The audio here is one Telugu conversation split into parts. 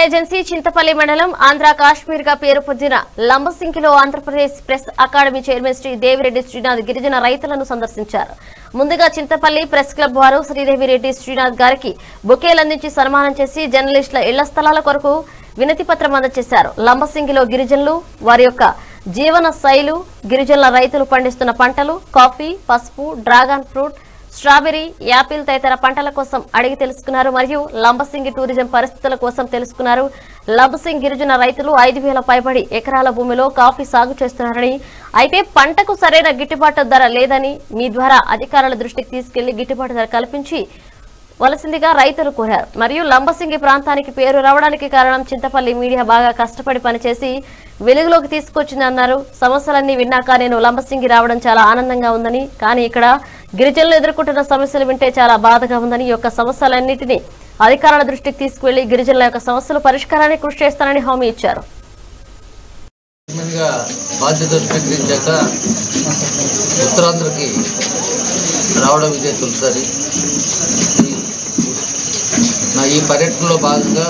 ఏజెన్సీ చింతపల్లి మండలం ఆంధ్ర కాశ్మీర్ గా పేరు పొందిన లంబసింగిలో Andhra Pradesh press academy chairman Shri Devireddy Srinath గిరిజన రైతులను సందర్శించారు ముందుగా చింతపల్లి ప్రెస్ క్లబ్ వారు శ్రీదేవిరెడ్డి శ్రీనాథ్ గారికి బొకేలందించి సన్మానం చేసి జర్నలిస్టుల ఇళ్ల స్థలాల కొరకు వినతి పత్రం అందజేశారు లంబసింగిలో గిరిజనులు వారి యొక్క జీవన శైలు గిరిజనుల రైతులు పండిస్తున్న పంటలు కాఫీ పసుపు డ్రాగన్ ఫ్రూట్ స్ట్రాబెర్రీ యాపిల్ తదితర పంటల కోసం అడిగి తెలుసుకున్నారు మరియు లంబసింగి టూరిజం పరిస్థితుల కోసం తెలుసుకున్నారు లంబసింగ్ గిరిజన రైతులు ఐదు వేల పైబడి ఎకరాల భూమిలో కాఫీ సాగు చేస్తున్నారని అయితే పంటకు సరైన గిట్టుబాటు ధర లేదని మీ ద్వారా అధికారుల దృష్టికి తీసుకెళ్లి గిట్టుబాటు ధర కల్పించి వలసిందిగా రైతులు కోరారు మరియు లంబసింగి ప్రాంతానికి పేరు రావడానికి కారణం చింతపల్లి మీడియా బాగా కష్టపడి పనిచేసి వెలుగులోకి తీసుకొచ్చిందన్నారు సమస్యలన్నీ విన్నాక నేను లంబసింగి రావడం చాలా ఆనందంగా ఉందని కానీ ఇక్కడ గిరిజనులు ఎదుర్కొంటున్న సమస్యలు వింటే చాలా బాధగా ఉందని ఈ యొక్క సమస్యలన్నింటినీ అధికారుల దృష్టికి తీసుకువెళ్లి గిరిజనుల యొక్క సమస్యల పరిష్కారానికి కృషి చేస్తానని హామీ ఇచ్చారు చైర్మన్గా బాధ్యతలు స్వీకరించాక ఉత్తరాంధ్రకి రావడం ఇదే తొలిసారి ఈ- నా ఈ పర్యటనలో భాగంగా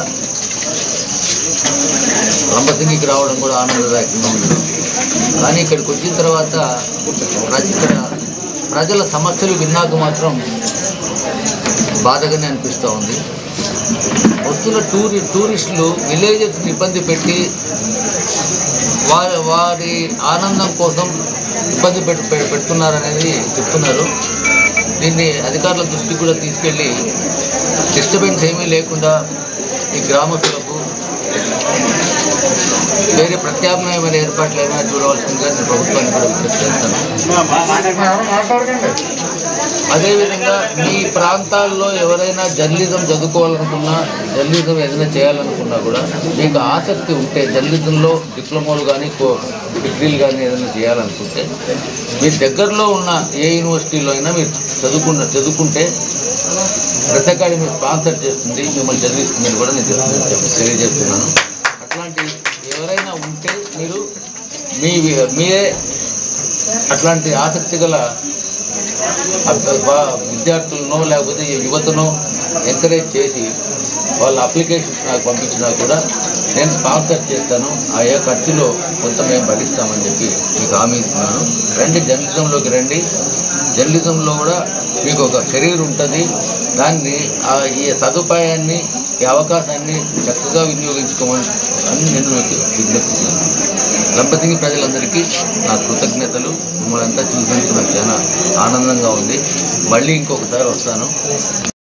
లంబసింగికి రావడం కూడా ఆనందదాయకంగా ఉంది కానీ ఇక్కడికి వచ్చిన తర్వాత ప్రజ- ఇక్కడ ప్రజల సమస్యలు విన్నాక మాత్రం బాధగానే అనిపిస్తూ ఉంది వస్తున్న టూరి టూరిస్టులు విలేజెస్ని ఇబ్బంది పెట్టి వారి వారి ఆనందం కోసం ఇబ్బంది పెట్ పె- పెడుతున్నారనేది చెప్తున్నారు దీన్ని అధికారుల దృష్టికి కూడా తీసుకెళ్ళి డిస్టర్బెన్స్ ఏమీ లేకుండా ఈ గ్రామస్తులకు వేరే ప్రత్యామ్నాయమైన ఏర్పాట్లు ఏమైనా చూడవలసిందిగా నేను ప్రభుత్వానికి కూడా విజ్ఞప్తి చేస్తాను అదేవిధంగా మీ ప్రాంతాల్లో ఎవరైనా జర్నలిజం చదువుకోవాలనుకున్నా జర్నలిజం ఏదైనా చేయాలనుకున్నా కూడా మీకు ఆసక్తి ఉంటే జర్నలిజంలో డిప్లొమాలు కానీ డిగ్రీలు కానీ ఏదైనా చేయాలనుకుంటే మీ దగ్గరలో ఉన్న ఏ యూనివర్సిటీలో అయినా మీరు చదువుకున్న చదువుకుంటే ప్రెస్ అకాడమీ స్పాన్సర్ చేస్తుంది మిమ్మల్ని చదివిస్తుందని కూడా నేను చెప్ తెలియజేస్తున్నాను అట్లాంటి ఎవరైనా ఉంటే మీరు మీ మీరే అట్లాంటి ఆసక్తి గల అబ్బ- వా- విద్యార్థులను లేకపోతే ఈ యువతను ఎంకరేజ్ చేసి వాళ్ళ అప్లికేషన్స్ నాకు పంపించినా కూడా నేను స్పాన్సర్ చేస్తాను ఆయా ఖర్చులో కొంత మేము భరిస్తామని చెప్పి మీకు హామీ ఇస్తున్నాను రండి జర్నలిజంలోకి రండి జర్నలిజంలో కూడా మీకు ఒక కెరీర్ ఉంటుంది దాన్ని ఆ ఈ సదుపాయాన్ని ఈ అవకాశాన్ని చక్కగా వినియోగించుకోమని అని నేను మీకు విజ్ఞప్తిస్తున్నాను లంబసింగి ప్రజలందరికీ నా కృతజ్ఞతలు మిమ్మల్ని అంతా చూసినందుకు నాకు చాలా ఆనందంగా ఉంది మళ్ళీ ఇంకొకసారి వస్తాను